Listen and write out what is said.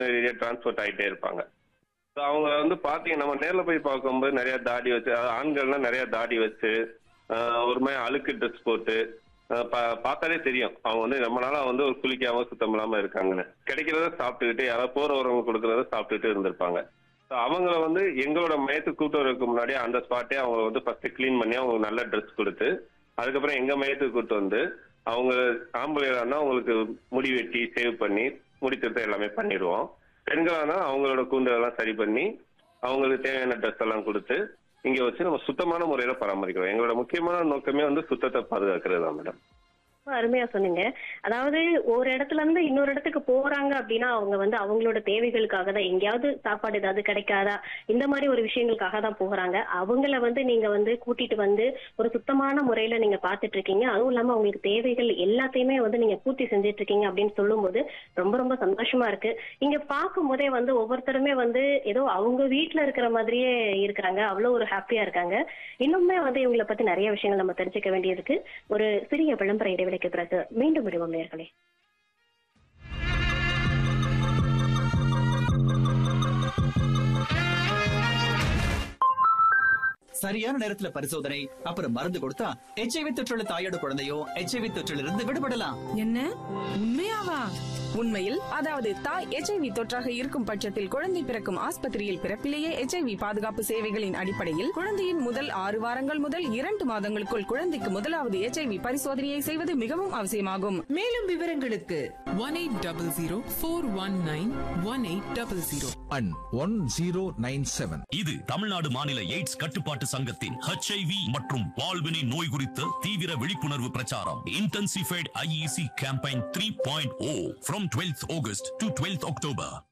Area transport ஆகிட்டே இருப்பாங்க so அவங்க வந்து பார்த்தீங்க நம்ம நேரில் போய் பார்க்கும்போது நிறைய தாடி வச்சு அதாவது ஆண்கள்லாம் நிறைய தாடி வச்சு ஆஹ் ஒரு மாதிரி அழுக்கு ட்ரெஸ் போட்டு ஆஹ் பா- பார்த்தாலே தெரியும் அவங்க வந்து ரொம்ப நாளா வந்து ஒரு குளிக்காம சுத்தம் இல்லாம இருக்காங்கன்னு கிடைக்கிறத சாப்பிட்டுக்கிட்டு யாராவது போற வரவங்க கொடுக்கறத சாப்பிட்டுட்டு இருந்திருப்பாங்க ஸோ அவங்கள வந்து எங்களோட மையத்துக்கு கூட்டு வரதுக்கு முன்னாடி அந்த ஸ்பாட்டே அவங்க வந்து ஃபர்ஸ்ட் க்ளீன் பண்ணி அவங்களுக்கு நல்ல ட்ரெஸ் கொடுத்து அதுக்கப்புறம் எங்க மையத்துக்கு கூட்டு வந்து அவங்க ஆம்பளைனா அவங்களுக்கு முடி வெட்டி சேவ் பண்ணி முடி திருத்தம் எல்லாமே பண்ணிடுவோம் பெண்களானா அவங்களோட கூண்டுகளெல்லாம் சரி பண்ணி அவங்களுக்கு தேவையான ட்ரெஸ் எல்லாம் கொடுத்து இங்க வச்சு நம்ம சுத்தமான முறையில பராமரிக்கிறோம் எங்களோட முக்கியமான நோக்கமே வந்து சுத்தத்தை பாதுகாக்கிறது தான் மேடம் ரொம்ப அருமையா சொன்னீங்க அதாவது ஒரு இடத்துல இருந்து இன்னொரு இடத்துக்கு போறாங்க அப்படின்னா அவங்க வந்து அவங்களோட தேவைகளுக்காக தான் எங்கேயாவது சாப்பாடு ஏதாவது கிடைக்காதா இந்த மாதிரி ஒரு விஷயங்களுக்காக தான் போறாங்க அவங்கள வந்து நீங்க வந்து கூட்டிட்டு வந்து ஒரு சுத்தமான முறையில நீங்க பாத்துட்டு இருக்கீங்க அதுவும் இல்லாம அவங்களுக்கு தேவைகள் எல்லாத்தையுமே வந்து நீங்க பூர்த்தி செஞ்சுட்டு இருக்கீங்க அப்படின்னு சொல்லும்போது ரொம்ப ரொம்ப சந்தோஷமா இருக்கு இங்க பார்க்கும் போதே வந்து ஒவ்வொருத்தருமே வந்து ஏதோ அவங்க வீட்ல இருக்கிற மாதிரியே இருக்கிறாங்க அவ்வளவு ஒரு ஹாப்பியா இருக்காங்க இன்னுமே வந்து இவங்களை பத்தி நிறைய விஷயங்கள் நம்ம தெரிஞ்சுக்க வேண்டியிருக்கு ஒரு சிறிய விளம்பர இடைவெளிக்கு பிறகு மீண்டும் விடுவோம் நேர்களே சரியான நேரத்துல பரிசோதனை அப்புறம் மருந்து கொடுத்தா எச்ஐவி தொற்றுள்ள தாயோட குழந்தையோ எச்ஐவி தொற்றிலிருந்து இருந்து விடுபடலாம் என்ன உண்மையாவா உண்மையில் அதாவது தாய் எச்ஐவி தொற்றாக இருக்கும் பட்சத்தில் குழந்தை பிறக்கும் ஆஸ்பத்திரியில் பிறப்பிலேயே எச்ஐவி பாதுகாப்பு சேவைகளின் அடிப்படையில் குழந்தையின் முதல் ஆறு வாரங்கள் முதல் இரண்டு மாதங்களுக்குள் குழந்தைக்கு முதலாவது எச்ஐவி பரிசோதனையை செய்வது மிகவும் அவசியமாகும் மேலும் விவரங்களுக்கு one 1800 and 1097. இது தமிழ்நாடு மாநில எய்ட்ஸ் கட்டுப்பாட்டு சங்கத்தின் HIV மற்றும் வாழ்வினை நோய் குறித்த தீவிர விழிப்புணர்வு பிரச்சாரம் intensified IEC campaign three point O from twelfth August to twelfth October